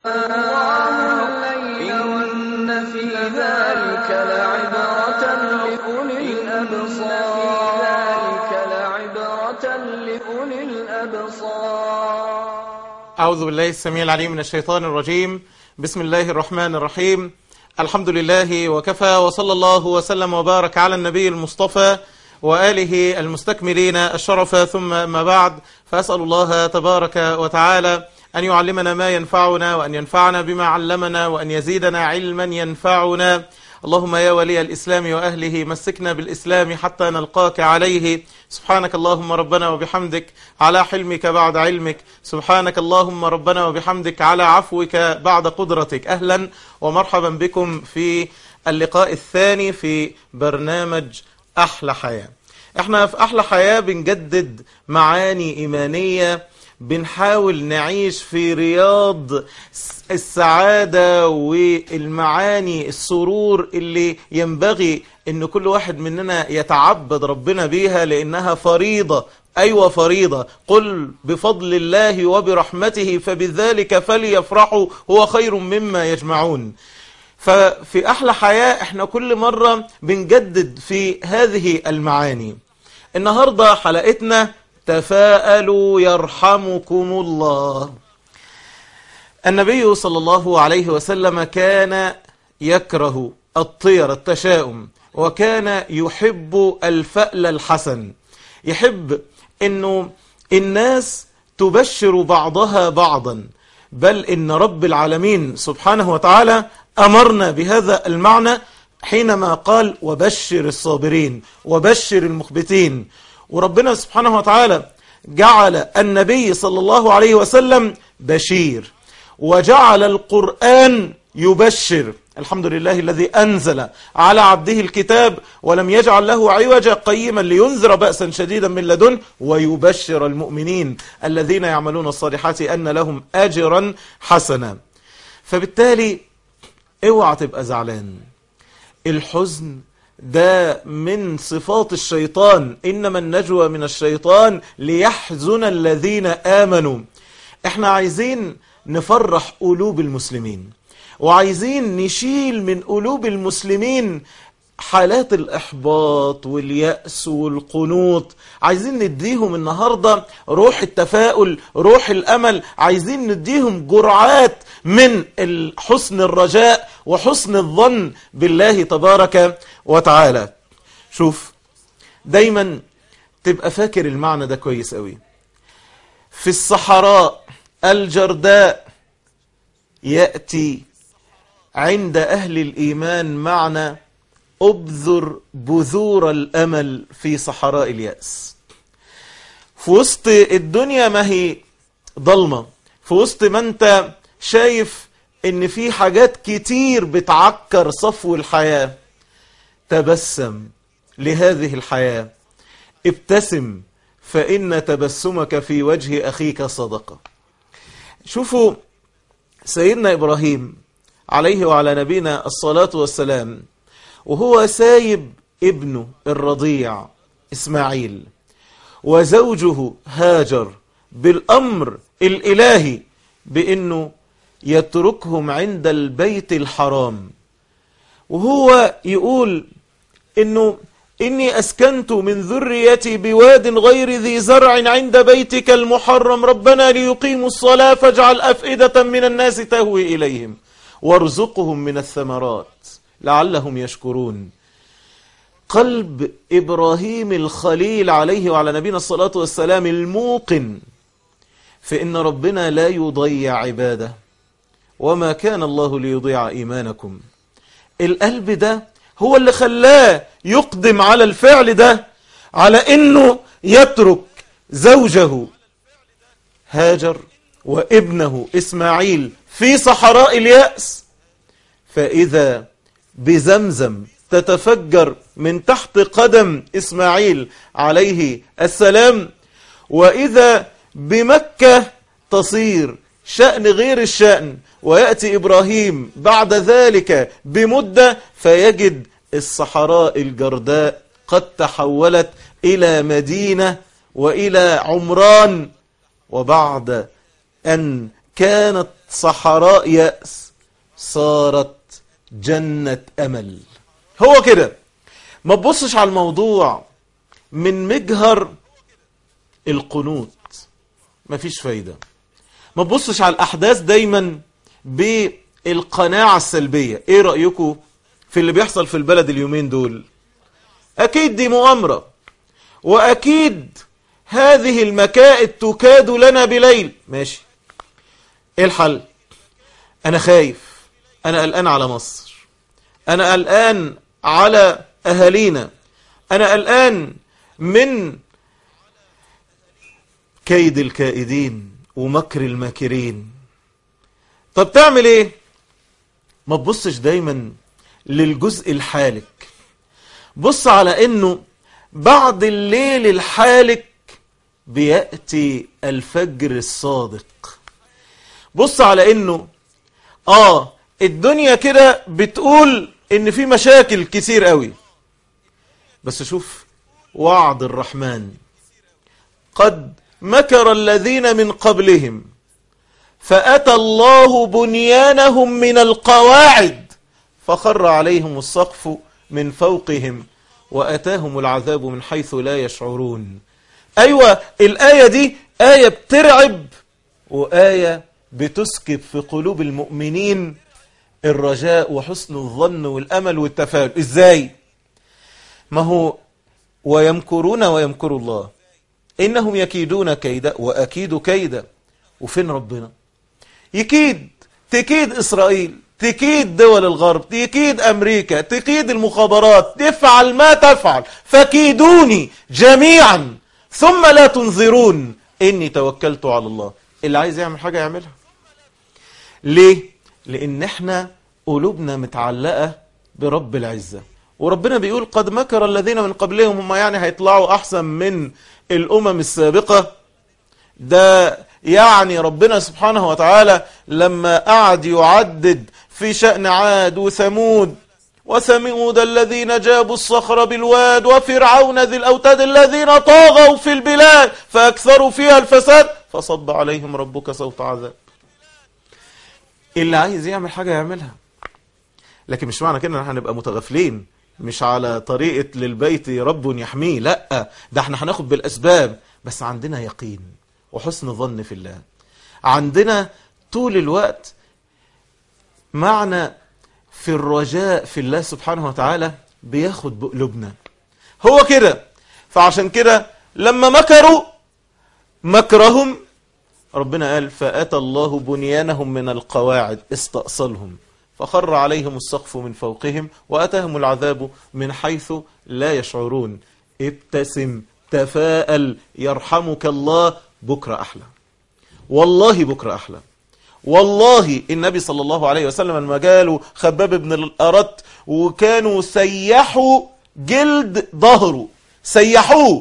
إن في ذلك لعبرة لأولي الأبصار أعوذ بالله السميع العليم من الشيطان الرجيم بسم الله الرحمن الرحيم الحمد لله وكفى وصلى الله وسلم وبارك على النبي المصطفى وآله المستكملين الشرف ثم ما بعد فأسأل الله تبارك وتعالى أن يعلمنا ما ينفعنا وأن ينفعنا بما علمنا وأن يزيدنا علما ينفعنا اللهم يا ولي الإسلام وأهله مسكنا بالإسلام حتى نلقاك عليه سبحانك اللهم ربنا وبحمدك على حلمك بعد علمك سبحانك اللهم ربنا وبحمدك على عفوك بعد قدرتك أهلا ومرحبا بكم في اللقاء الثاني في برنامج أحلى حياة احنا في أحلى حياة بنجدد معاني إيمانية بنحاول نعيش في رياض السعادة والمعاني السرور اللي ينبغي ان كل واحد مننا يتعبد ربنا بيها لانها فريضة ايوة فريضة قل بفضل الله وبرحمته فبذلك فليفرحوا هو خير مما يجمعون ففي احلى حياة احنا كل مرة بنجدد في هذه المعاني النهاردة حلقتنا تفاءلوا يرحمكم الله النبي صلى الله عليه وسلم كان يكره الطير التشاؤم وكان يحب الفأل الحسن يحب انه الناس تبشر بعضها بعضا بل ان رب العالمين سبحانه وتعالى امرنا بهذا المعنى حينما قال وبشر الصابرين وبشر المخبتين وربنا سبحانه وتعالى جعل النبي صلى الله عليه وسلم بشير وجعل القرآن يبشر الحمد لله الذي أنزل على عبده الكتاب ولم يجعل له عوجا قيما لينذر بأسا شديدا من لدن ويبشر المؤمنين الذين يعملون الصالحات أن لهم أجرا حسنا فبالتالي اوعى تبقى زعلان الحزن ده من صفات الشيطان إنما النجوى من الشيطان ليحزن الذين آمنوا احنا عايزين نفرح قلوب المسلمين وعايزين نشيل من قلوب المسلمين حالات الإحباط واليأس والقنوط عايزين نديهم النهاردة روح التفاؤل روح الأمل عايزين نديهم جرعات من حسن الرجاء وحسن الظن بالله تبارك وتعالى شوف دايما تبقى فاكر المعنى ده كويس قوي في الصحراء الجرداء يأتي عند أهل الإيمان معنى أبذر بذور الأمل في صحراء اليأس في وسط الدنيا ما هي ضلمة في وسط ما انت شايف ان في حاجات كتير بتعكر صفو الحياة تبسم لهذه الحياة ابتسم فإن تبسمك في وجه أخيك صدقة شوفوا سيدنا إبراهيم عليه وعلى نبينا الصلاة والسلام وهو سايب ابنه الرضيع إسماعيل وزوجه هاجر بالأمر الإلهي بأنه يتركهم عند البيت الحرام وهو يقول انه إني أسكنت من ذريتي بواد غير ذي زرع عند بيتك المحرم ربنا ليقيموا الصلاة فاجعل أفئدة من الناس تهوي إليهم وارزقهم من الثمرات لعلهم يشكرون قلب إبراهيم الخليل عليه وعلى نبينا الصلاة والسلام الموقن في إن ربنا لا يضيع عباده وما كان الله ليضيع إيمانكم القلب ده هو اللي خلاه يقدم على الفعل ده على انه يترك زوجه هاجر وابنه اسماعيل في صحراء اليأس فاذا بزمزم تتفجر من تحت قدم اسماعيل عليه السلام واذا بمكة تصير شأن غير الشأن ويأتي إبراهيم بعد ذلك بمدة فيجد الصحراء الجرداء قد تحولت إلى مدينة وإلى عمران وبعد أن كانت صحراء يأس صارت جنة أمل هو كده ما تبصش على الموضوع من مجهر القنوط مفيش فايدة ما تبصش على الأحداث دايما بالقناعة السلبية ايه رأيكم في اللي بيحصل في البلد اليومين دول أكيد دي مؤامرة وأكيد هذه المكائد تكاد لنا بليل ماشي ايه الحل انا خايف انا قلقان على مصر انا قلقان على اهالينا انا قلقان من كيد الكائدين ومكر الماكرين طب تعمل ايه ما تبصش دايما للجزء الحالك بص على انه بعد الليل الحالك بيأتي الفجر الصادق بص على انه اه الدنيا كده بتقول ان في مشاكل كتير قوي بس شوف وعد الرحمن قد مكر الذين من قبلهم فأتى الله بنيانهم من القواعد فخر عليهم السقف من فوقهم وأتاهم العذاب من حيث لا يشعرون أيوة الآية دي آية بترعب وآية بتسكب في قلوب المؤمنين الرجاء وحسن الظن والأمل والتفاؤل إزاي؟ ما هو ويمكرون ويمكر الله إنهم يكيدون كيدا وأكيد كيدا وفين ربنا يكيد تكيد إسرائيل تكيد دول الغرب تكيد أمريكا تكيد المخابرات تفعل ما تفعل فكيدوني جميعا ثم لا تنظرون إني توكلت على الله اللي عايز يعمل حاجة يعملها ليه؟ لأن احنا قلوبنا متعلقة برب العزة وربنا بيقول قد مكر الذين من قبلهم هم يعني هيطلعوا أحسن من الأمم السابقة ده يعني ربنا سبحانه وتعالى لما قعد يعدد في شأن عاد وثمود وثمود الذين جابوا الصخر بالواد وفرعون ذي الأوتاد الذين طاغوا في البلاد فأكثروا فيها الفساد فصب عليهم ربك صوت عذاب اللي عايز يعمل حاجة يعملها لكن مش معنى كده ان احنا هنبقى متغافلين مش على طريقة للبيت رب يحميه لا ده احنا هناخد بالأسباب بس عندنا يقين وحسن ظن في الله عندنا طول الوقت معنى في الرجاء في الله سبحانه وتعالى بياخد بقلوبنا هو كده فعشان كده لما مكروا مكرهم ربنا قال فأتى الله بنيانهم من القواعد استأصلهم فخر عليهم السقف من فوقهم وأتاهم العذاب من حيث لا يشعرون ابتسم تفاءل يرحمك الله بكرة أحلى والله بكرة أحلى والله النبي صلى الله عليه وسلم لما جاله خباب بن الأرت وكانوا سيحوا جلد ظهره سيحوه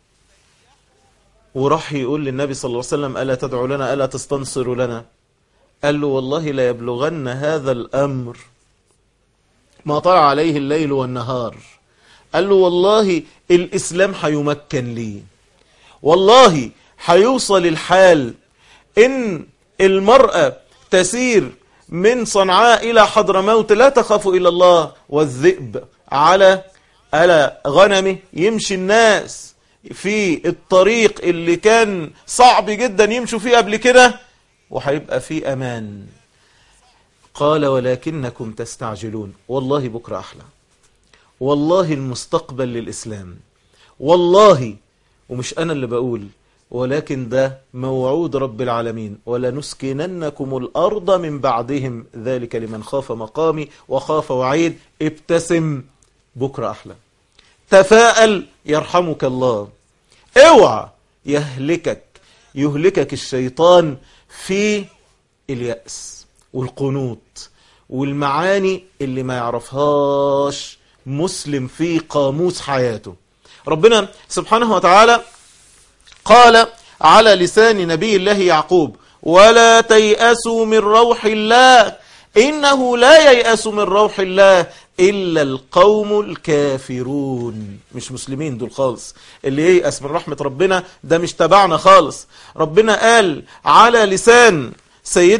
وراح يقول للنبي صلى الله عليه وسلم ألا تدعو لنا ألا تستنصر لنا قال له والله لا يبلغن هذا الأمر ما طلع عليه الليل والنهار قال له والله الإسلام هيمكن لي والله هيوصل الحال إن المرأة تسير من صنعاء إلى حضرموت لا تخاف إلا الله والذئب على على غنمه يمشي الناس في الطريق اللي كان صعب جدا يمشوا فيه قبل كده وهيبقى في أمان قال ولكنكم تستعجلون والله بكرة أحلى والله المستقبل للإسلام والله ومش أنا اللي بقول ولكن ده موعود رب العالمين ولنسكننكم الأرض من بعدهم ذلك لمن خاف مقامي وخاف وعيد ابتسم بكرة أحلى تفاءل يرحمك الله اوعى يهلكك يهلكك الشيطان في اليأس والقنوط والمعاني اللي ما يعرفهاش مسلم في قاموس حياته ربنا سبحانه وتعالى قال على لسان نبي الله يعقوب ولا تيأسوا من روح الله إنه لا ييأس من روح الله إلا القوم الكافرون مش مسلمين دول خالص اللي ييأس من رحمة ربنا ده مش تبعنا خالص ربنا قال على لسان سيدنا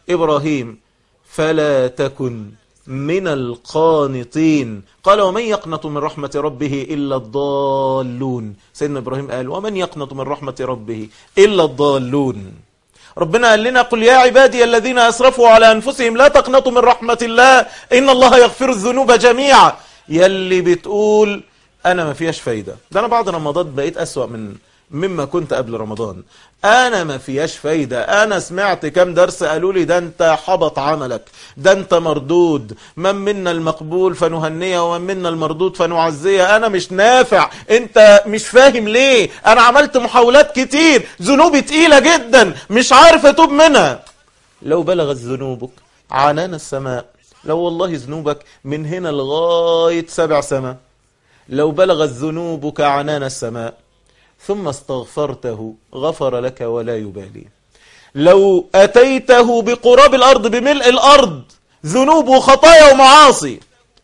إبراهيم فلا تكن من القانطين قال ومن يقنط من رحمة ربه إلا الضالون سيدنا إبراهيم قال ومن يقنط من رحمة ربه إلا الضالون ربنا قال لنا قل يا عبادي الذين أسرفوا على أنفسهم لا تقنطوا من رحمة الله إن الله يغفر الذنوب جميعا يلي بتقول أنا ما فيهاش فايدة ده أنا بعد رمضان بقيت أسوأ من مما كنت قبل رمضان انا ما فيهاش فايدة انا سمعت كام درس قالوا لي ده انت حبط عملك ده انت مردود من منا المقبول فنهنيه ومن منا المردود فنعزيه انا مش نافع انت مش فاهم ليه انا عملت محاولات كتير ذنوبي تقيلة جدا مش عارف اتوب منها لو بلغت ذنوبك عنان السماء لو والله ذنوبك من هنا لغاية سبع سماء لو بلغت ذنوبك عنان السماء ثم استغفرته غفر لك ولا يبالي لو أتيته بقراب الأرض بملء الأرض ذنوب وخطايا ومعاصي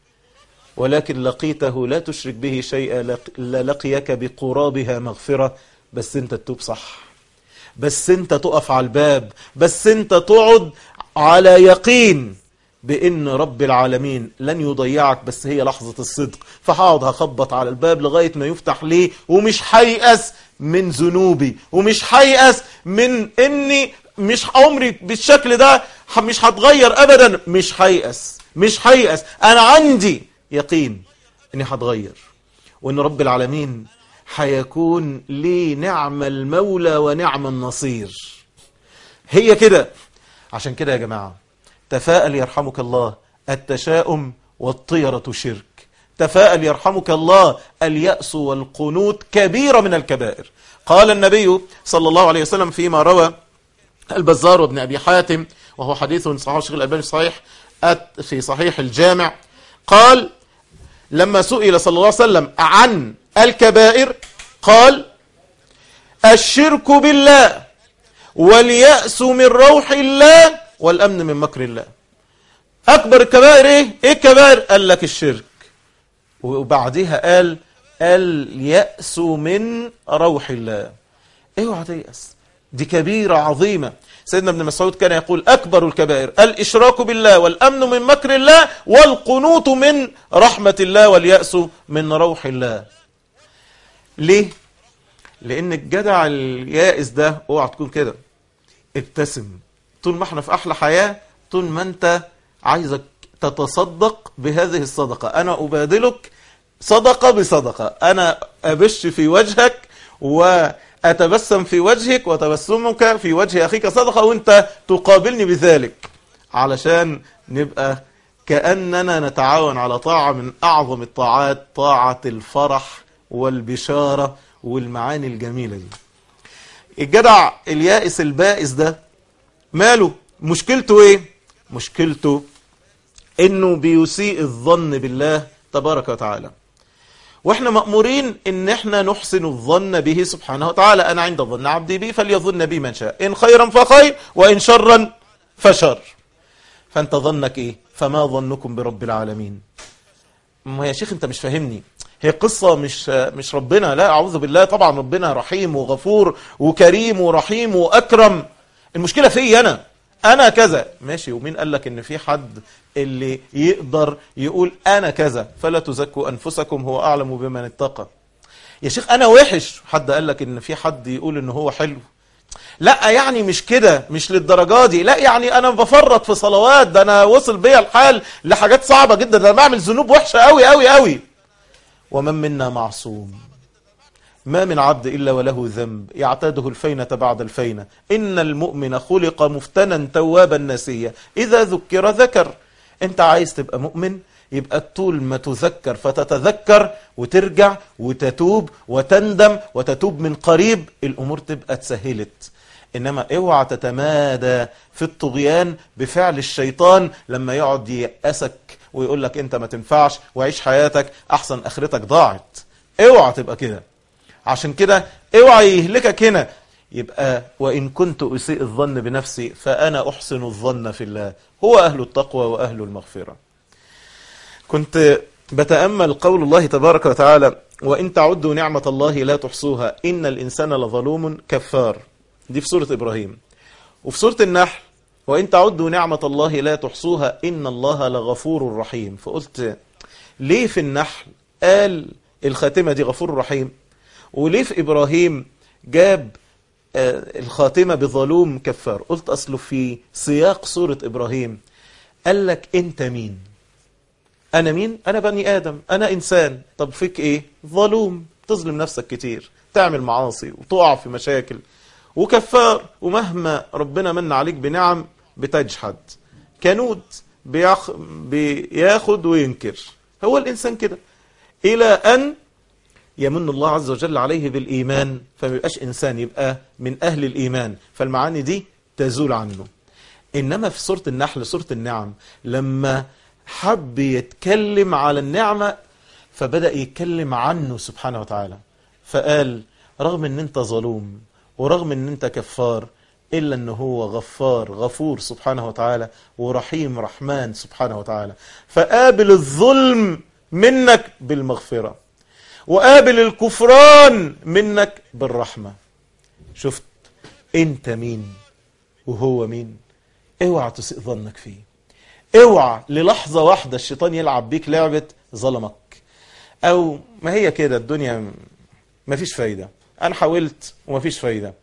ولكن لقيته لا تشرك به شيئا للقيك بقرابها مغفرة بس انت تتوب صح بس انت تقف على الباب بس انت تقعد على يقين بان رب العالمين لن يضيعك بس هي لحظة الصدق فهقعد هخبط على الباب لغاية ما يفتح ليه ومش هيأس من ذنوبي ومش هيأس من اني مش عمري بالشكل ده مش هتغير ابدا مش هيأس مش هيأس انا عندي يقين اني هتغير وان رب العالمين هيكون لي نعم المولى ونعم النصير هي كده عشان كده يا جماعة تفاءل يرحمك الله التشاؤم والطيرة شرك تفاءل يرحمك الله اليأس والقنوط كبيرة من الكبائر قال النبي صلى الله عليه وسلم فيما روى البزار وابن أبي حاتم وهو حديث صحيح الشيخ الألباني صحيح في صحيح الجامع قال لما سئل صلى الله عليه وسلم عن الكبائر قال الشرك بالله واليأس من روح الله والأمن من مكر الله أكبر الكبائر إيه؟ إيه الكبائر؟ قال لك الشرك وبعدها قال اليأس من روح الله اوعى تيأس دي كبيرة عظيمة سيدنا ابن مسعود كان يقول أكبر الكبائر الإشراك بالله والأمن من مكر الله والقنوط من رحمة الله واليأس من روح الله ليه؟ لأن الجدع اليائس ده اوعى تكون كده ابتسم طول ما احنا في أحلى حياة طول ما انت عايزك تتصدق بهذه الصدقة أنا أبادلك صدقة بصدقة أنا أبش في وجهك وأتبسم في وجهك وتبسمك في وجه أخيك صدقة وانت تقابلني بذلك علشان نبقى كأننا نتعاون على طاعة من أعظم الطاعات طاعة الفرح والبشارة والمعاني الجميلة دي الجدع اليائس البائس ده ماله مشكلته ايه مشكلته انه بيسيء الظن بالله تبارك وتعالى واحنا مأمورين ان احنا نحسن الظن به سبحانه وتعالى انا عند ظن عبدي بي فليظن بي من شاء ان خيرا فخير وان شرا فشر فانت ظنك ايه فما ظنكم برب العالمين ما يا شيخ انت مش فاهمني هي قصة مش مش ربنا لا أعوذ بالله طبعا ربنا رحيم وغفور وكريم ورحيم وأكرم المشكلة في أنا أنا كذا ماشي ومين قال لك إن في حد اللي يقدر يقول أنا كذا فلا تزكوا أنفسكم هو أعلم بمن اتقى يا شيخ أنا وحش حد قال لك إن في حد يقول إن هو حلو لا يعني مش كده مش للدرجة دي لا يعني انا بفرط في صلوات ده انا وصل بيا الحال لحاجات صعبة جدا ده انا بعمل ذنوب وحشة قوي قوي قوي ومن منا معصوم ما من عبد إلا وله ذنب يعتاده الفينة بعد الفينة إن المؤمن خلق مفتنا توابا نسيا إذا ذكر ذكر أنت عايز تبقى مؤمن يبقى طول ما تذكر فتتذكر وترجع وتتوب وتندم وتتوب من قريب الأمور تبقى تسهلت إنما اوعى تتمادى في الطغيان بفعل الشيطان لما يقعد يأسك ويقول لك انت ما تنفعش وعيش حياتك احسن اخرتك ضاعت اوعى تبقى كده عشان كده اوعى يهلكك هنا يبقى وإن كنت أسيء الظن بنفسي فأنا أحسن الظن في الله هو أهل التقوى وأهل المغفرة كنت بتأمل قول الله تبارك وتعالى وإن تعدوا نعمة الله لا تحصوها إن الإنسان لظلوم كفار دي في سورة إبراهيم وفي سورة النحل وإن تعدوا نعمة الله لا تحصوها إن الله لغفور رحيم فقلت ليه في النحل قال الخاتمة دي غفور رحيم وليه في إبراهيم جاب آه، الخاتمة بظلوم كفار قلت أصله في سياق سورة إبراهيم قال لك أنت مين أنا مين أنا بني آدم أنا إنسان طب فيك إيه ظلوم تظلم نفسك كتير تعمل معاصي وتقع في مشاكل وكفار ومهما ربنا من عليك بنعم بتجحد كنود بياخ بياخد وينكر هو الإنسان كده إلى أن يمن الله عز وجل عليه بالإيمان فما يبقاش إنسان يبقى من أهل الإيمان فالمعاني دي تزول عنه إنما في سورة النحل سورة النعم لما حب يتكلم على النعمة فبدأ يتكلم عنه سبحانه وتعالى فقال رغم ان انت ظلوم ورغم ان انت كفار إلا أنه هو غفار غفور سبحانه وتعالى ورحيم رحمن سبحانه وتعالى فقابل الظلم منك بالمغفرة وقابل الكفران منك بالرحمة شفت انت مين وهو مين اوعى تسيء ظنك فيه اوعى للحظة واحدة الشيطان يلعب بيك لعبة ظلمك او ما هي كده الدنيا مفيش فايدة انا حاولت ومفيش فايدة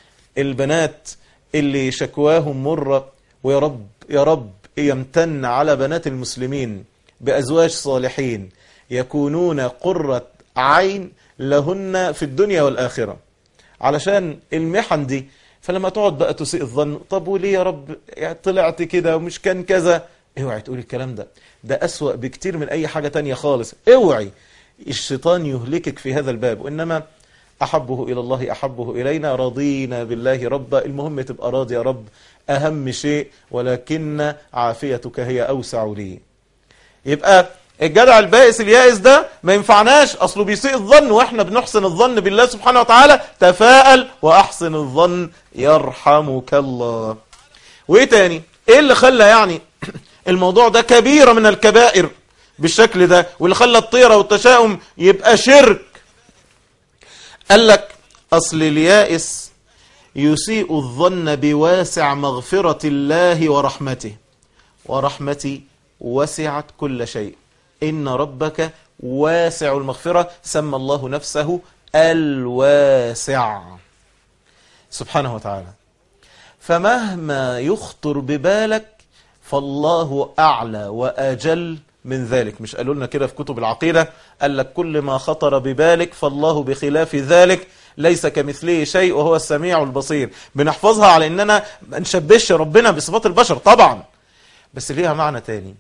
البنات اللي شكواهم مرة ويا رب يا رب يمتن على بنات المسلمين بأزواج صالحين يكونون قرة عين لهن في الدنيا والآخرة علشان المحن دي فلما تقعد بقى تسيء الظن طب وليه يا رب يعني طلعت كده ومش كان كذا اوعي تقول الكلام ده ده أسوأ بكتير من أي حاجة تانية خالص اوعي الشيطان يهلكك في هذا الباب وإنما أحبه إلى الله أحبه إلينا رضينا بالله ربا المهم تبقى راضي يا رب أهم شيء ولكن عافيتك هي أوسع لي يبقى الجدع البائس اليائس ده ما ينفعناش أصله بيسيء الظن وإحنا بنحسن الظن بالله سبحانه وتعالى تفاءل وأحسن الظن يرحمك الله وإيه تاني إيه اللي خلى يعني الموضوع ده كبيرة من الكبائر بالشكل ده واللي خلى الطيرة والتشاؤم يبقى شرك قال لك أصل اليائس يسيء الظن بواسع مغفرة الله ورحمته ورحمتي وسعت كل شيء إن ربك واسع المغفرة سمى الله نفسه الواسع سبحانه وتعالى فمهما يخطر ببالك فالله أعلى وأجل من ذلك مش قالوا لنا كده في كتب العقيدة قال لك كل ما خطر ببالك فالله بخلاف ذلك ليس كمثله شيء وهو السميع البصير بنحفظها على اننا ما نشبهش ربنا بصفات البشر طبعا بس ليها معنى تاني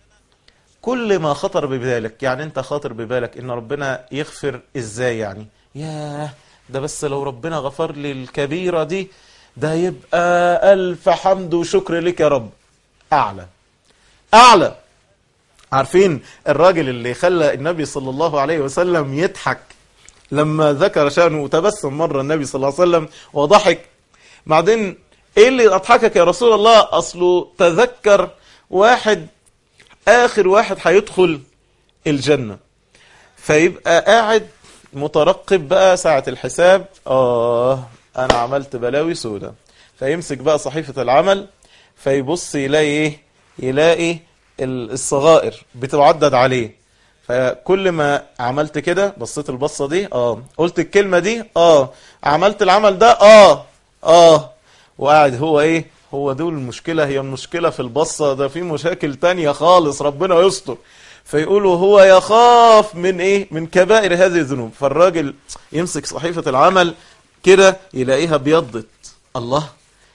كل ما خطر ببالك يعني انت خاطر ببالك ان ربنا يغفر ازاي يعني ياه ده بس لو ربنا غفر لي الكبيرة دي ده يبقى ألف حمد وشكر لك يا رب أعلى أعلى عارفين الراجل اللي خلى النبي صلى الله عليه وسلم يضحك لما ذكر شأنه وتبسم مرة النبي صلى الله عليه وسلم وضحك بعدين ايه اللي اضحكك يا رسول الله اصله تذكر واحد اخر واحد هيدخل الجنة فيبقى قاعد مترقب بقى ساعة الحساب اه انا عملت بلاوي سودة فيمسك بقى صحيفة العمل فيبص يلاقي ايه يلاقي الصغائر بتعدد عليه فكل ما عملت كده بصيت البصة دي اه قلت الكلمة دي اه عملت العمل ده اه اه وقاعد هو ايه هو دول المشكلة هي المشكلة في البصة ده في مشاكل تانية خالص ربنا يستر فيقولوا هو يخاف من ايه من كبائر هذه الذنوب فالراجل يمسك صحيفة العمل كده يلاقيها بيضت الله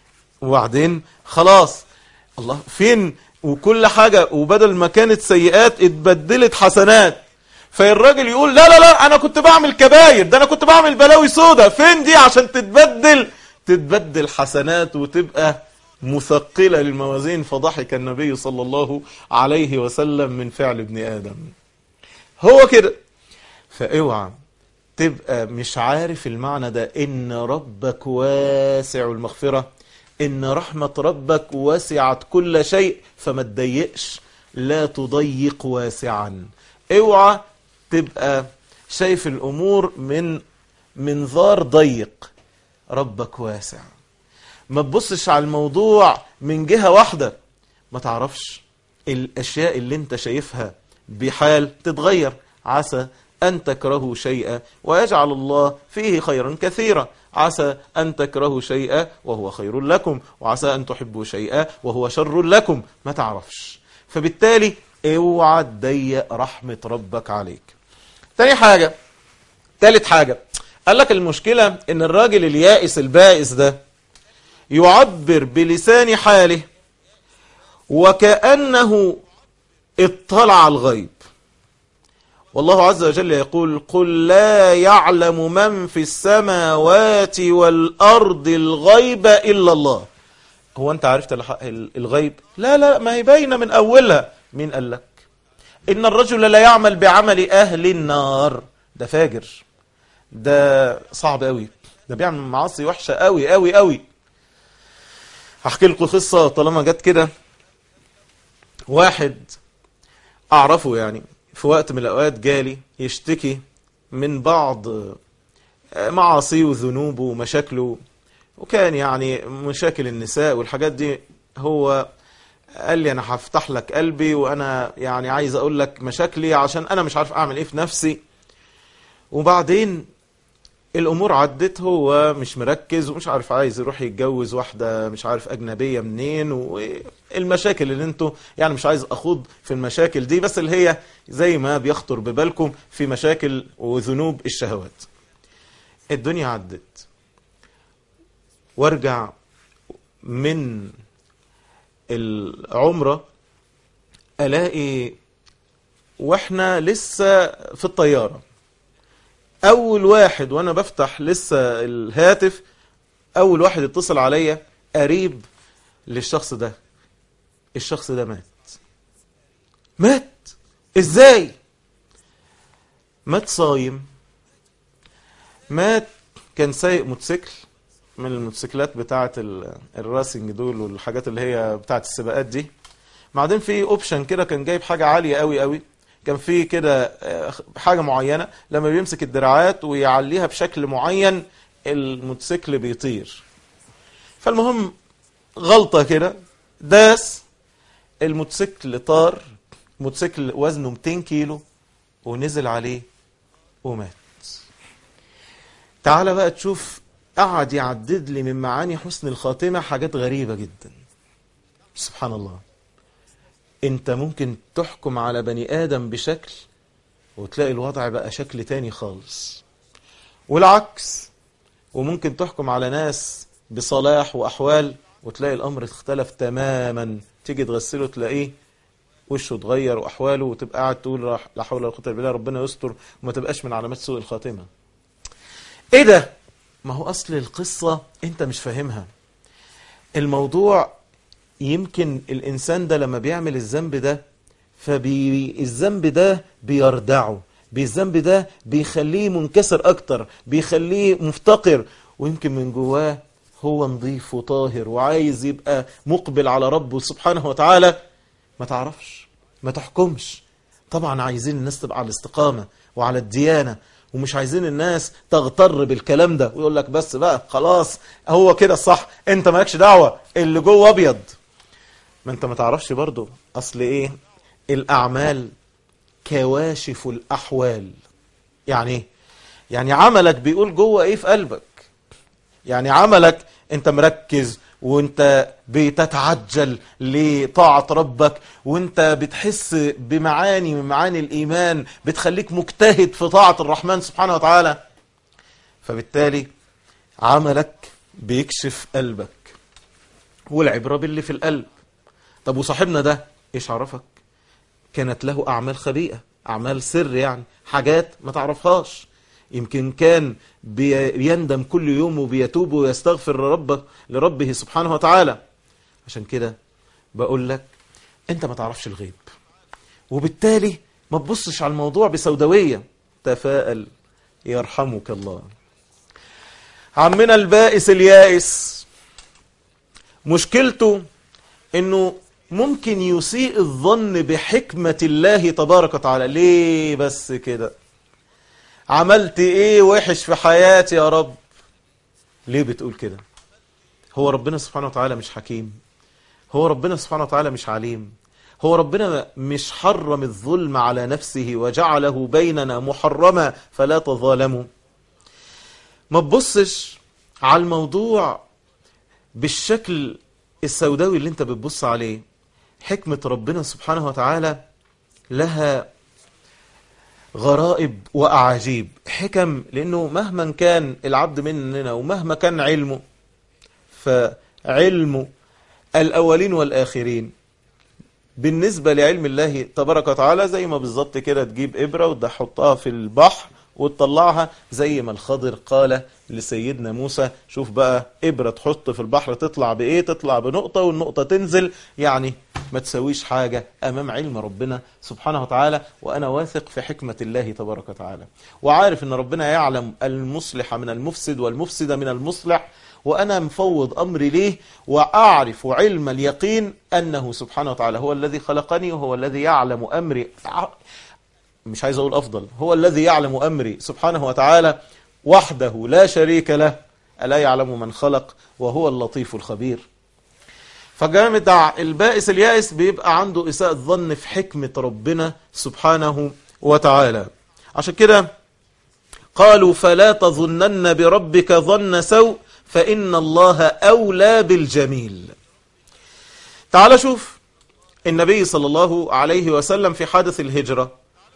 وبعدين خلاص الله فين وكل حاجة وبدل ما كانت سيئات اتبدلت حسنات فالراجل يقول لا لا لا انا كنت بعمل كباير ده انا كنت بعمل بلاوي سودا فين دي عشان تتبدل تتبدل حسنات وتبقى مثقلة للموازين فضحك النبي صلى الله عليه وسلم من فعل ابن آدم هو كده فاوعى تبقى مش عارف المعنى ده ان ربك واسع المغفرة ان رحمة ربك وسعت كل شيء فما تضيقش لا تضيق واسعا اوعى تبقى شايف الامور من منظار ضيق ربك واسع ما تبصش على الموضوع من جهة واحدة ما تعرفش الأشياء اللي انت شايفها بحال تتغير عسى أن تكرهوا شيئا ويجعل الله فيه خيرا كثيرا عسى أن تكرهوا شيئا وهو خير لكم وعسى أن تحبوا شيئا وهو شر لكم ما تعرفش فبالتالي اوعى تضيق رحمة ربك عليك تاني حاجة تالت حاجة قال لك المشكلة ان الراجل اليائس البائس ده يعبر بلسان حاله وكأنه اطلع على الغيب والله عز وجل يقول قل لا يعلم من في السماوات والأرض الغيب إلا الله هو أنت عرفت الغيب لا لا ما هي باينة من أولها مين قال لك إن الرجل لا يعمل بعمل أهل النار ده فاجر ده صعب قوي ده بيعمل معاصي وحشة قوي قوي قوي هحكي لكم قصة طالما جت كده واحد أعرفه يعني في وقت من الأوقات جالي يشتكي من بعض معاصيه وذنوبه ومشاكله وكان يعني مشاكل النساء والحاجات دي هو قال لي أنا هفتح لك قلبي وأنا يعني عايز أقول لك مشاكلي عشان أنا مش عارف أعمل إيه في نفسي وبعدين الامور عدت هو مش مركز ومش عارف عايز يروح يتجوز واحده مش عارف اجنبيه منين والمشاكل اللي انتوا يعني مش عايز اخوض في المشاكل دي بس اللي هي زي ما بيخطر ببالكم في مشاكل وذنوب الشهوات الدنيا عدت وارجع من العمره الاقي واحنا لسه في الطياره اول واحد وانا بفتح لسه الهاتف اول واحد اتصل عليا قريب للشخص ده الشخص ده مات مات ازاي مات صايم مات كان سايق موتوسيكل من الموتوسيكلات بتاعه الراسنج دول والحاجات اللي هي بتاعه السباقات دي بعدين في اوبشن كده كان جايب حاجه عاليه قوي قوي كان في كده حاجة معينة لما بيمسك الدراعات ويعليها بشكل معين الموتوسيكل بيطير فالمهم غلطة كده داس الموتوسيكل طار موتوسيكل وزنه 200 كيلو ونزل عليه ومات تعال بقى تشوف قعد يعدد لي من معاني حسن الخاتمة حاجات غريبة جدا سبحان الله انت ممكن تحكم على بني ادم بشكل وتلاقي الوضع بقى شكل تاني خالص والعكس وممكن تحكم على ناس بصلاح واحوال وتلاقي الامر اختلف تماما تيجي تغسله تلاقيه وشه اتغير واحواله وتبقى قاعد تقول لا حول ولا قوه الا بالله ربنا يستر وما تبقاش من علامات سوء الخاتمه ايه ده ما هو اصل القصه انت مش فاهمها الموضوع يمكن الإنسان ده لما بيعمل الذنب ده فالذنب ده بيردعه بالذنب ده بيخليه منكسر أكتر بيخليه مفتقر ويمكن من جواه هو نظيف وطاهر وعايز يبقى مقبل على ربه سبحانه وتعالى ما تعرفش ما تحكمش طبعا عايزين الناس تبقى على الاستقامة وعلى الديانة ومش عايزين الناس تغتر بالكلام ده ويقول لك بس بقى خلاص هو كده الصح انت مالكش دعوة اللي جوه ابيض ما انت ما تعرفش برضو اصل ايه الاعمال كواشف الاحوال يعني ايه يعني عملك بيقول جوه ايه في قلبك يعني عملك انت مركز وانت بتتعجل لطاعة ربك وانت بتحس بمعاني من معاني الايمان بتخليك مجتهد في طاعة الرحمن سبحانه وتعالى فبالتالي عملك بيكشف قلبك والعبرة باللي في القلب طب وصاحبنا ده ايش عرفك كانت له اعمال خبيئة اعمال سر يعني حاجات ما تعرفهاش يمكن كان بيندم كل يوم وبيتوب ويستغفر لربه, لربه سبحانه وتعالى عشان كده بقول لك انت ما تعرفش الغيب وبالتالي ما تبصش على الموضوع بسوداوية تفاءل يرحمك الله عمنا البائس اليائس مشكلته انه ممكن يسيء الظن بحكمة الله تبارك وتعالى ليه بس كده عملت ايه وحش في حياتي يا رب ليه بتقول كده هو ربنا سبحانه وتعالى مش حكيم هو ربنا سبحانه وتعالى مش عليم هو ربنا مش حرم الظلم على نفسه وجعله بيننا محرما فلا تظالموا ما تبصش على الموضوع بالشكل السوداوي اللي انت بتبص عليه حكمة ربنا سبحانه وتعالى لها غرائب وأعاجيب حكم لأنه مهما كان العبد مننا ومهما كان علمه فعلمه الأولين والآخرين بالنسبة لعلم الله تبارك وتعالى زي ما بالظبط كده تجيب إبرة وتحطها في البحر وتطلعها زي ما الخضر قال لسيدنا موسى شوف بقى إبرة تحط في البحر تطلع بإيه تطلع بنقطة والنقطة تنزل يعني ما تسويش حاجة أمام علم ربنا سبحانه وتعالى وأنا واثق في حكمة الله تبارك وتعالى وعارف أن ربنا يعلم المصلح من المفسد والمفسد من المصلح وأنا مفوض أمري ليه وأعرف علم اليقين أنه سبحانه وتعالى هو الذي خلقني وهو الذي يعلم أمري مش عايز أقول أفضل هو الذي يعلم أمري سبحانه وتعالى وحده لا شريك له ألا يعلم من خلق وهو اللطيف الخبير فجامد البائس اليائس بيبقى عنده إساءة ظن في حكمة ربنا سبحانه وتعالى عشان كده قالوا فلا تظنن بربك ظن سوء فإن الله أولى بالجميل تعال شوف النبي صلى الله عليه وسلم في حادث الهجرة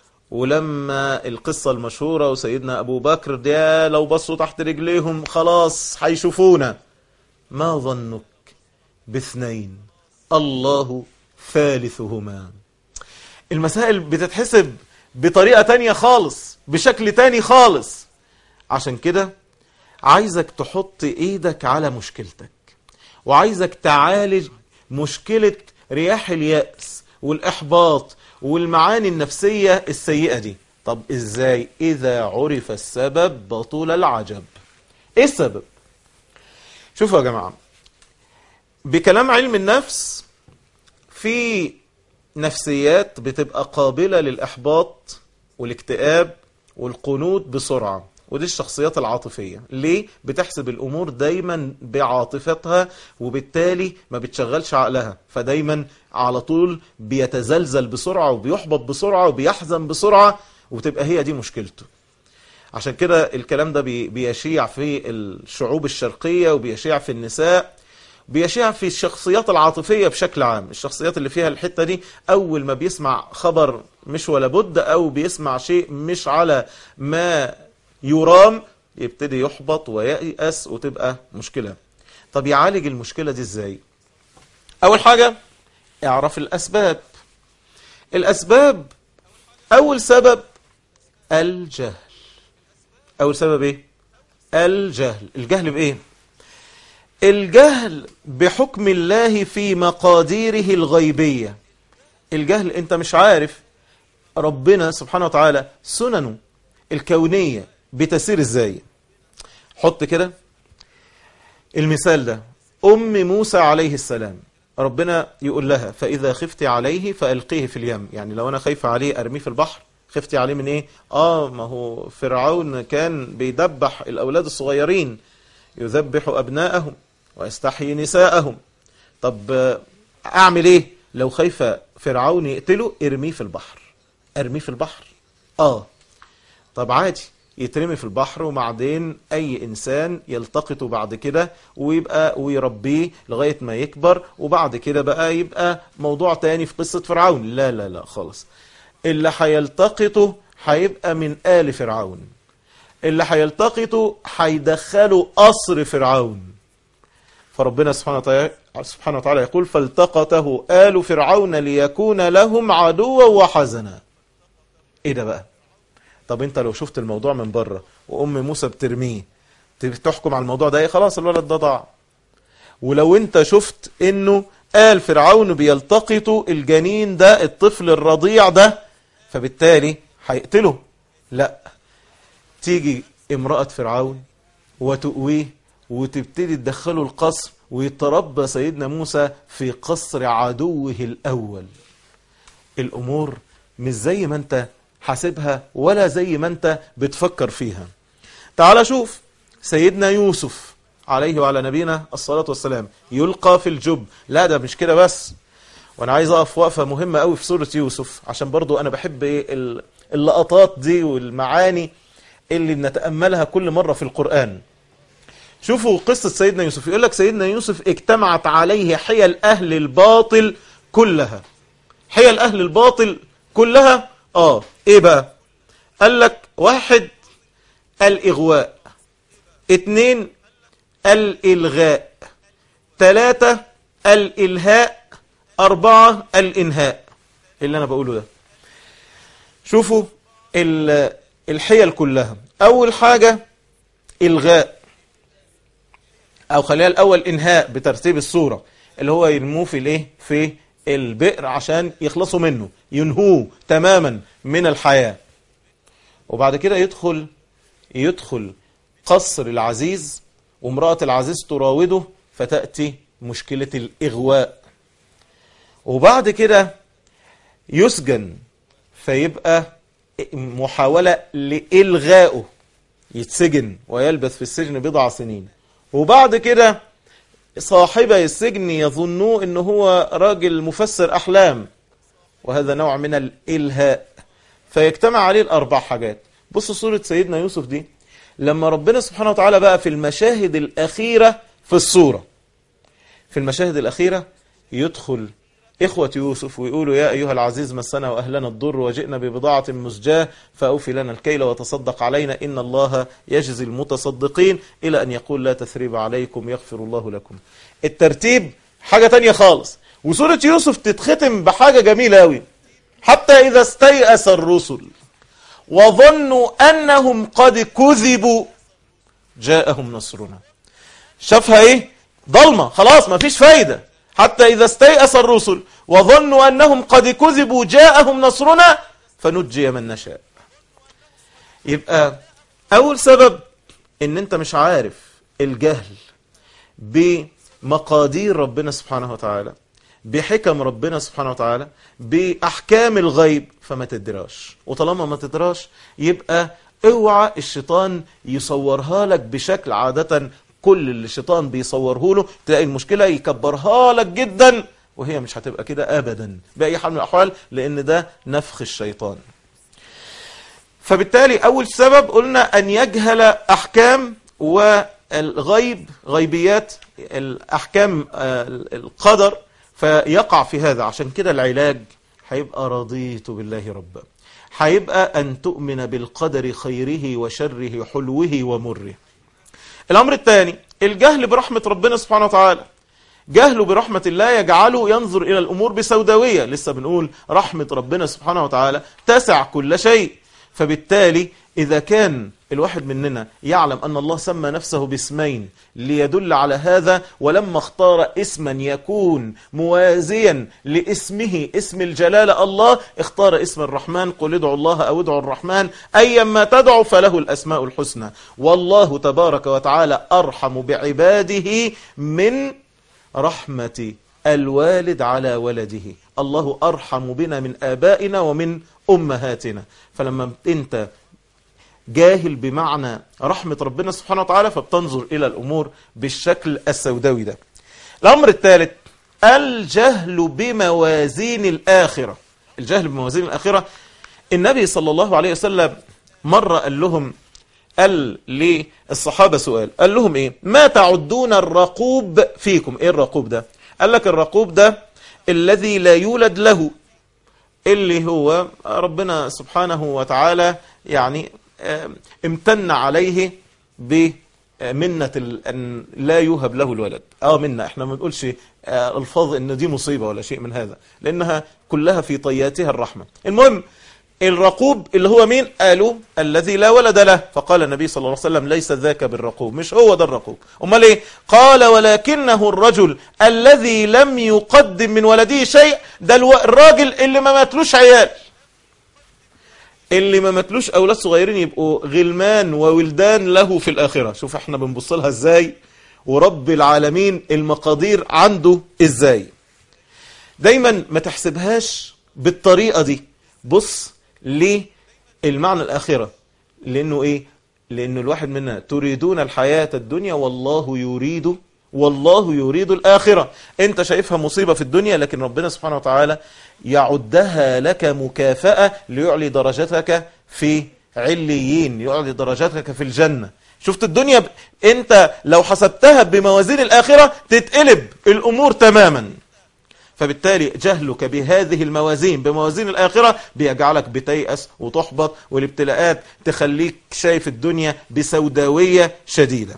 ولما القصة المشهورة وسيدنا أبو بكر ده لو بصوا تحت رجليهم خلاص هيشوفونا ما ظنك باثنين الله ثالثهما المسائل بتتحسب بطريقة تانية خالص بشكل تاني خالص عشان كده عايزك تحط ايدك على مشكلتك وعايزك تعالج مشكلة رياح اليأس والإحباط والمعاني النفسية السيئة دي طب ازاي اذا عرف السبب بطول العجب ايه السبب شوفوا يا جماعة بكلام علم النفس في نفسيات بتبقى قابلة للإحباط والاكتئاب والقنوط بسرعة ودي الشخصيات العاطفية ليه؟ بتحسب الأمور دايما بعاطفتها وبالتالي ما بتشغلش عقلها فدايما على طول بيتزلزل بسرعة وبيحبط بسرعة وبيحزن بسرعة وتبقى هي دي مشكلته عشان كده الكلام ده بيشيع في الشعوب الشرقية وبيشيع في النساء بيشيع في الشخصيات العاطفية بشكل عام الشخصيات اللي فيها الحتة دي أول ما بيسمع خبر مش ولا بد أو بيسمع شيء مش على ما يرام يبتدي يحبط ويأس وتبقى مشكلة طب يعالج المشكلة دي ازاي أول حاجة اعرف الأسباب الأسباب أول سبب الجهل أول سبب إيه الجهل الجهل بإيه الجهل بحكم الله في مقاديره الغيبية الجهل انت مش عارف ربنا سبحانه وتعالى سننه الكونية بتسير ازاي حط كده المثال ده أم موسى عليه السلام ربنا يقول لها فإذا خفت عليه فألقيه في اليم يعني لو أنا خايفة عليه أرميه في البحر خفتي عليه من إيه؟ آه ما هو فرعون كان بيدبح الأولاد الصغيرين يذبح أبناءهم ويستحيي نساءهم طب أعمل إيه؟ لو خايفة فرعون يقتله ارميه في البحر ارميه في البحر آه طب عادي يترمي في البحر وبعدين اي انسان يلتقطه بعد كده ويبقى ويربيه لغاية ما يكبر وبعد كده بقى يبقى موضوع تاني في قصة فرعون لا لا لا خالص اللي هيلتقطه هيبقى من آل فرعون اللي هيلتقطه هيدخله قصر فرعون فربنا سبحانه وتعالى سبحانه وتعالى يقول فالتقطه آل فرعون ليكون لهم عدوا وحزنا ايه ده بقى طب انت لو شفت الموضوع من بره وام موسى بترميه تحكم على الموضوع ده ايه خلاص الولد ده ضاع ولو انت شفت انه قال فرعون بيلتقط الجنين ده الطفل الرضيع ده فبالتالي هيقتله لا تيجي امرأة فرعون وتؤويه وتبتدي تدخله القصر ويتربى سيدنا موسى في قصر عدوه الأول الأمور مش زي ما انت حاسبها ولا زي ما انت بتفكر فيها تعال شوف سيدنا يوسف عليه وعلى نبينا الصلاة والسلام يلقى في الجب لا ده مش كده بس وانا عايز اقف وقفة مهمة قوي في سورة يوسف عشان برضو انا بحب ايه اللقطات دي والمعاني اللي بنتأملها كل مرة في القرآن شوفوا قصة سيدنا يوسف يقول لك سيدنا يوسف اجتمعت عليه حيل أهل الباطل كلها حيل أهل الباطل كلها آه إيه بقى قال لك واحد الإغواء اتنين الإلغاء تلاتة الإلهاء أربعة الإنهاء اللي أنا بقوله ده شوفوا الحيل كلها أول حاجة إلغاء أو خليها الأول إنهاء بترتيب الصورة اللي هو يرموه في الإيه في البئر عشان يخلصوا منه ينهوه تماما من الحياة وبعد كده يدخل يدخل قصر العزيز وامرأة العزيز تراوده فتأتي مشكلة الإغواء وبعد كده يسجن فيبقى محاولة لإلغائه يتسجن ويلبث في السجن بضع سنين وبعد كده صاحبي السجن يظنوه انه هو راجل مفسر احلام وهذا نوع من الالهاء فيجتمع عليه الاربع حاجات بصوا صورة سيدنا يوسف دي لما ربنا سبحانه وتعالى بقى في المشاهد الاخيرة في الصورة في المشاهد الاخيرة يدخل إخوة يوسف ويقولوا يا أيها العزيز مسنا وأهلنا الضر وجئنا ببضاعة مزجاة فأوفي لنا الكيل وتصدق علينا إن الله يجزي المتصدقين إلى أن يقول لا تثريب عليكم يغفر الله لكم الترتيب حاجة تانية خالص وسورة يوسف تتختم بحاجة جميلة أوي حتى إذا استيأس الرسل وظنوا أنهم قد كذبوا جاءهم نصرنا شافها إيه ضلمة خلاص ما فيش فايدة حتى إذا استيأس الرسل وظنوا أنهم قد كذبوا جاءهم نصرنا فنجي من نشاء يبقى أول سبب إن أنت مش عارف الجهل بمقادير ربنا سبحانه وتعالى بحكم ربنا سبحانه وتعالى بأحكام الغيب فما تدراش وطالما ما تدراش يبقى اوعى الشيطان يصورها لك بشكل عادة كل اللي الشيطان بيصوره له تلاقي المشكلة يكبرها لك جدا وهي مش هتبقى كده أبدا بأي حال من الأحوال لأن ده نفخ الشيطان فبالتالي أول سبب قلنا أن يجهل أحكام والغيب غيبيات الأحكام القدر فيقع في هذا عشان كده العلاج هيبقى رضيت بالله ربا هيبقى أن تؤمن بالقدر خيره وشره حلوه ومره الأمر الثاني الجهل برحمة ربنا سبحانه وتعالى جهله برحمة الله يجعله ينظر إلى الأمور بسوداوية لسه بنقول رحمة ربنا سبحانه وتعالى تسع كل شيء فبالتالي إذا كان الواحد مننا يعلم أن الله سمى نفسه باسمين ليدل على هذا ولما اختار اسما يكون موازيا لاسمه اسم الجلالة الله اختار اسم الرحمن قل ادعوا الله أو ادعوا الرحمن أيما تدعوا فله الأسماء الحسنى والله تبارك وتعالى أرحم بعباده من رحمة الوالد على ولده الله أرحم بنا من آبائنا ومن أمهاتنا فلما أنت جاهل بمعنى رحمة ربنا سبحانه وتعالى فبتنظر إلى الأمور بالشكل السوداوي ده الأمر الثالث الجهل بموازين الآخرة الجهل بموازين الآخرة النبي صلى الله عليه وسلم مرة قال لهم قال للصحابة سؤال قال لهم إيه ما تعدون الرقوب فيكم إيه الرقوب ده قال لك الرقوب ده الذي لا يولد له اللي هو ربنا سبحانه وتعالى يعني امتن عليه بمنة أن لا يوهب له الولد اه منا احنا ما بنقولش الفاظ ان دي مصيبة ولا شيء من هذا لانها كلها في طياتها الرحمة المهم الرقوب اللي هو مين قالوا الذي لا ولد له فقال النبي صلى الله عليه وسلم ليس ذاك بالرقوب مش هو ده الرقوب امال ايه قال ولكنه الرجل الذي لم يقدم من ولده شيء ده الراجل اللي ما ماتلوش عيال اللي ما ماتلوش اولاد صغيرين يبقوا غلمان وولدان له في الاخره شوف احنا بنبص لها ازاي ورب العالمين المقادير عنده ازاي دايما ما تحسبهاش بالطريقه دي بص للمعنى الآخرة لأنه إيه لأن الواحد منا تريدون الحياة الدنيا والله يريد والله يريد الآخرة انت شايفها مصيبة في الدنيا لكن ربنا سبحانه وتعالى يعدها لك مكافأة ليعلي درجتك في عليين يعلي درجتك في الجنة شفت الدنيا ب... انت لو حسبتها بموازين الآخرة تتقلب الأمور تماما فبالتالي جهلك بهذه الموازين بموازين الآخرة بيجعلك بتيأس وتحبط والابتلاءات تخليك شايف الدنيا بسوداوية شديدة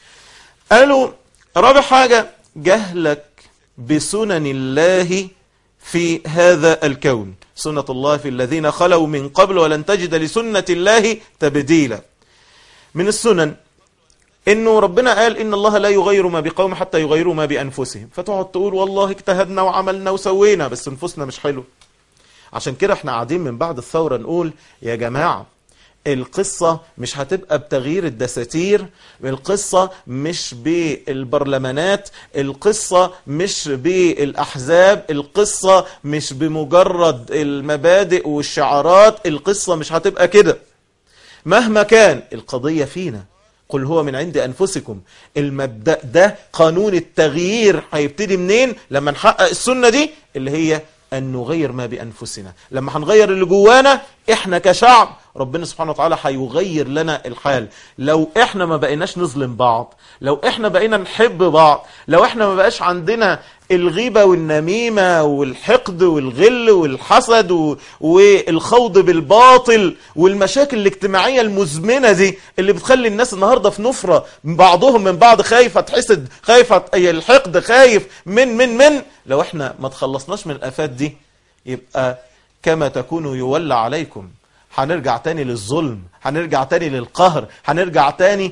قالوا رابع حاجة جهلك بسنن الله في هذا الكون سنة الله في الذين خلوا من قبل ولن تجد لسنة الله تبديلا من السنن انه ربنا قال ان الله لا يغير ما بقوم حتى يغيروا ما بانفسهم فتقعد تقول والله اجتهدنا وعملنا وسوينا بس نفوسنا مش حلو عشان كده احنا قاعدين من بعد الثورة نقول يا جماعة القصة مش هتبقى بتغيير الدساتير القصة مش بالبرلمانات القصة مش بالأحزاب القصة مش بمجرد المبادئ والشعارات القصة مش هتبقى كده مهما كان القضية فينا قل هو من عند أنفسكم المبدأ ده قانون التغيير هيبتدي منين لما نحقق السنة دي اللي هي أن نغير ما بأنفسنا لما هنغير اللي جوانا إحنا كشعب ربنا سبحانه وتعالى هيغير لنا الحال لو إحنا ما بقيناش نظلم بعض لو إحنا بقينا نحب بعض لو إحنا ما بقاش عندنا الغيبة والنميمة والحقد والغل والحسد و... والخوض بالباطل والمشاكل الاجتماعية المزمنة دي اللي بتخلي الناس النهاردة في نفرة بعضهم من بعض خايفة تحسد خايفة الحقد خايف من من من لو احنا ما تخلصناش من الآفات دي يبقى كما تكونوا يولى عليكم هنرجع تاني للظلم هنرجع تاني للقهر هنرجع تاني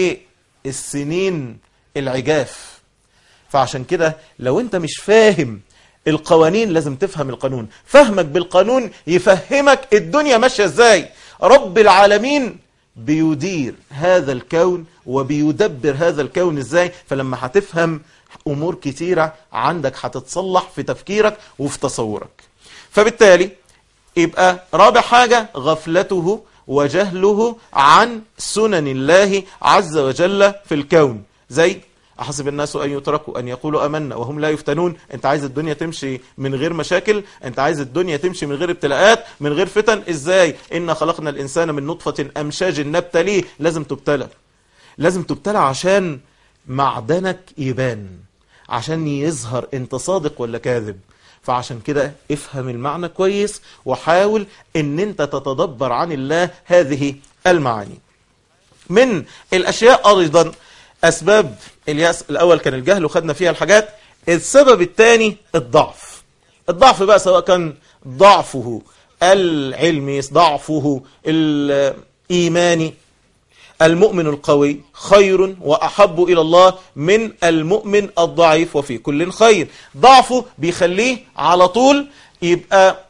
للسنين العجاف فعشان كده لو انت مش فاهم القوانين لازم تفهم القانون فهمك بالقانون يفهمك الدنيا ماشية ازاي رب العالمين بيدير هذا الكون وبيدبر هذا الكون ازاي فلما هتفهم امور كتيرة عندك هتتصلح في تفكيرك وفي تصورك فبالتالي يبقى رابع حاجة غفلته وجهله عن سنن الله عز وجل في الكون زي أحسب الناس أن يتركوا أن يقولوا أمنا وهم لا يفتنون أنت عايز الدنيا تمشي من غير مشاكل أنت عايز الدنيا تمشي من غير ابتلاءات من غير فتن إزاي إن خلقنا الإنسان من نطفة أمشاج نبتليه لازم تبتلى لازم تبتلى عشان معدنك يبان عشان يظهر انت صادق ولا كاذب فعشان كده افهم المعنى كويس وحاول ان انت تتدبر عن الله هذه المعاني من الاشياء ايضا اسباب الياس الاول كان الجهل وخدنا فيها الحاجات السبب الثاني الضعف الضعف بقى سواء كان ضعفه العلمي ضعفه الايماني المؤمن القوي خير وأحب إلى الله من المؤمن الضعيف وفي كل خير ضعفه بيخليه على طول يبقى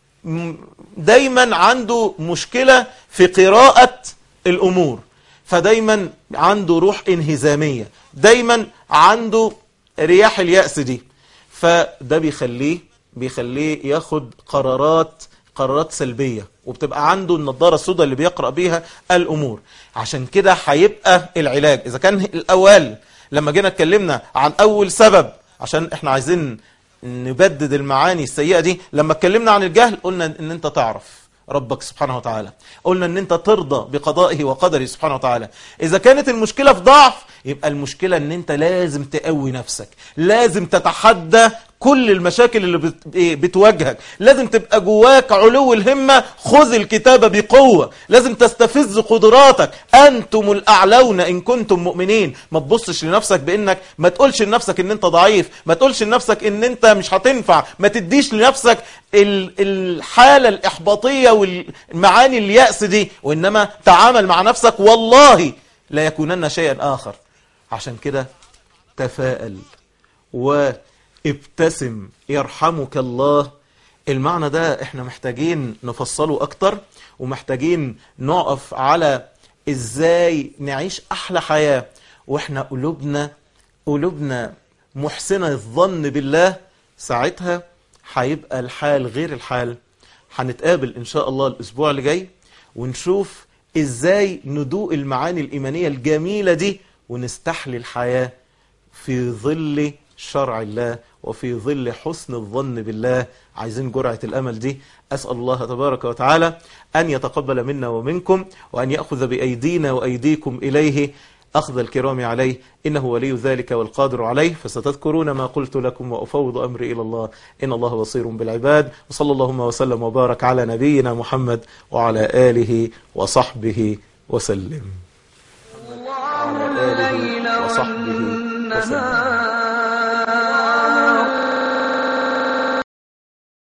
دايما عنده مشكلة في قراءة الأمور فدايما عنده روح انهزامية دايما عنده رياح اليأس دي فده بيخليه بيخليه ياخد قرارات قرارات سلبية وبتبقى عنده النظارة السوداء اللي بيقرأ بيها الأمور عشان كده هيبقى العلاج إذا كان الأول لما جينا اتكلمنا عن أول سبب عشان احنا عايزين نبدد المعاني السيئة دي لما اتكلمنا عن الجهل قلنا ان انت تعرف ربك سبحانه وتعالى قلنا ان انت ترضى بقضائه وقدره سبحانه وتعالى اذا كانت المشكلة في ضعف يبقى المشكلة ان انت لازم تقوي نفسك لازم تتحدى كل المشاكل اللي بتواجهك لازم تبقى جواك علو الهمة خذ الكتاب بقوة لازم تستفز قدراتك أنتم الأعلون إن كنتم مؤمنين ما تبصش لنفسك بأنك ما تقولش لنفسك أن أنت ضعيف ما تقولش لنفسك أن أنت مش هتنفع ما تديش لنفسك الحالة الإحباطية والمعاني اليأس دي وإنما تعامل مع نفسك والله لا يكونن شيئا آخر عشان كده تفائل وابتسم يرحمك الله المعنى ده احنا محتاجين نفصله اكتر ومحتاجين نقف على ازاي نعيش احلى حياة واحنا قلوبنا قلوبنا محسنة الظن بالله ساعتها هيبقى الحال غير الحال هنتقابل ان شاء الله الاسبوع اللي جاي ونشوف ازاي ندوق المعاني الإيمانية الجميلة دي ونستحلي الحياة في ظل شرع الله وفي ظل حسن الظن بالله عايزين جرعة الأمل دي أسأل الله تبارك وتعالى أن يتقبل منا ومنكم وأن يأخذ بأيدينا وأيديكم إليه أخذ الكرام عليه إنه ولي ذلك والقادر عليه فستذكرون ما قلت لكم وأفوض أمري إلى الله إن الله بصير بالعباد وصلى اللهم وسلم وبارك على نبينا محمد وعلى آله وصحبه وسلم الله الليل وصحبه وسلم. والنهار